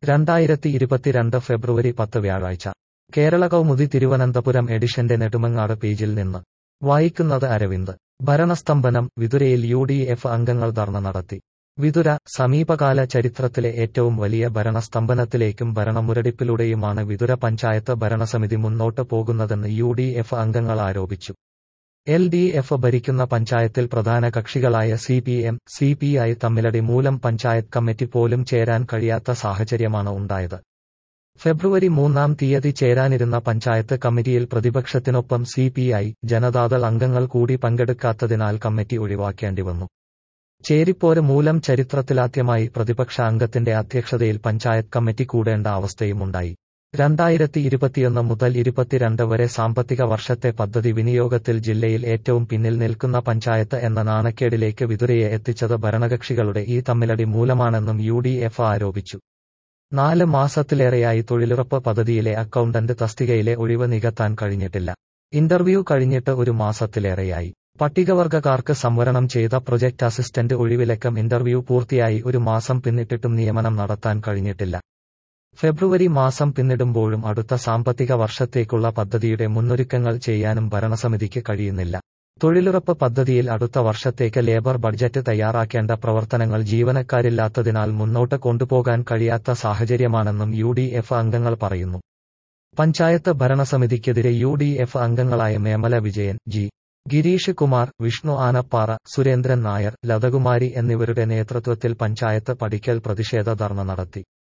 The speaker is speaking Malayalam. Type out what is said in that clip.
രണ്ടായിരത്തി ഇരുപത്തിരണ്ട് ഫെബ്രുവരി പത്ത് വ്യാഴാഴ്ച കേരള കൗമുദി തിരുവനന്തപുരം എഡിഷന്റെ നെടുമങ്ങാട് പേജിൽ നിന്ന് വായിക്കുന്നത് അരവിന്ദ് ഭരണസ്തംഭനം വിതുരയിൽ യു ഡി എഫ് അംഗങ്ങൾ ധർണ നടത്തി വിതുര സമീപകാല ചരിത്രത്തിലെ ഏറ്റവും വലിയ ഭരണസ്തംഭനത്തിലേക്കും ഭരണമുരടിപ്പിലൂടെയുമാണ് വിതുര പഞ്ചായത്ത് ഭരണസമിതി മുന്നോട്ട് പോകുന്നതെന്ന് യു ഡി എഫ് അംഗങ്ങൾ ആരോപിച്ചു എൽ ഡി എഫ് ഭരിക്കുന്ന പഞ്ചായത്തിൽ പ്രധാന കക്ഷികളായ C P M C P I തമ്മിലടി മൂലം പഞ്ചായത്ത് കമ്മിറ്റി പോലും ചേരാൻ കഴിയാത്ത സാഹചര്യമാണ് ഉണ്ടായത് ഫെബ്രുവരി മൂന്നാം തീയതി ചേരാനിരുന്ന പഞ്ചായത്ത് കമ്മിറ്റിയിൽ പ്രതിപക്ഷത്തിനൊപ്പം സി പി ഐ ജനതാദൾ അംഗങ്ങൾ കൂടി പങ്കെടുക്കാത്തതിനാൽ കമ്മിറ്റി ഒഴിവാക്കേണ്ടി വന്നു ചേരിപ്പോര് മൂലം ചരിത്രത്തിലാദ്യമായി പ്രതിപക്ഷ അംഗത്തിന്റെ അധ്യക്ഷതയിൽ പഞ്ചായത്ത് കമ്മിറ്റി കൂടേണ്ട അവസ്ഥയുമുണ്ടായി രണ്ടായിരത്തി ഇരുപത്തിയൊന്ന് മുതൽ ഇരുപത്തിരണ്ട് വരെ സാമ്പത്തിക വർഷത്തെ പദ്ധതി വിനിയോഗത്തിൽ ജില്ലയിൽ ഏറ്റവും പിന്നിൽ നിൽക്കുന്ന പഞ്ചായത്ത് എന്ന നാണക്കേടിലേക്ക് വിതുരയെ എത്തിച്ചത് ഭരണകക്ഷികളുടെ ഈ തമ്മിലടി മൂലമാണെന്നും യു ഡി എഫ് ആരോപിച്ചു നാല് മാസത്തിലേറെയായി തൊഴിലുറപ്പ് പദ്ധതിയിലെ അക്കൗണ്ടന്റ് തസ്തികയിലെ ഒഴിവ് നികത്താൻ കഴിഞ്ഞിട്ടില്ല ഇന്റർവ്യൂ കഴിഞ്ഞിട്ട് ഒരു മാസത്തിലേറെയായി പട്ടികവർഗക്കാർക്ക് സംവരണം ചെയ്ത പ്രൊജക്ട് അസിസ്റ്റന്റ് ഒഴിവിലക്കം ഇന്റർവ്യൂ പൂർത്തിയായി ഒരു മാസം പിന്നിട്ടിട്ടും നിയമനം നടത്താൻ കഴിഞ്ഞിട്ടില്ല ഫെബ്രുവരി മാസം പിന്നിടുമ്പോഴും അടുത്ത സാമ്പത്തിക വർഷത്തേക്കുള്ള പദ്ധതിയുടെ മുന്നൊരുക്കങ്ങൾ ചെയ്യാനും ഭരണസമിതിക്ക് കഴിയുന്നില്ല തൊഴിലുറപ്പ് പദ്ധതിയിൽ അടുത്ത വർഷത്തേക്ക് ലേബർ ബഡ്ജറ്റ് തയ്യാറാക്കേണ്ട പ്രവർത്തനങ്ങൾ ജീവനക്കാരില്ലാത്തതിനാൽ മുന്നോട്ട് കൊണ്ടുപോകാൻ കഴിയാത്ത സാഹചര്യമാണെന്നും യു ഡി എഫ് അംഗങ്ങൾ പറയുന്നു പഞ്ചായത്ത് ഭരണസമിതിക്കെതിരെ യു ഡി എഫ് അംഗങ്ങളായ മേമല വിജയൻ ജി ഗിരീഷ് കുമാർ വിഷ്ണു ആനപ്പാറ സുരേന്ദ്രൻ നായർ ലതകുമാരി എന്നിവരുടെ നേതൃത്വത്തിൽ പഞ്ചായത്ത് പടിക്കൽ പ്രതിഷേധ ധർണ നടത്തി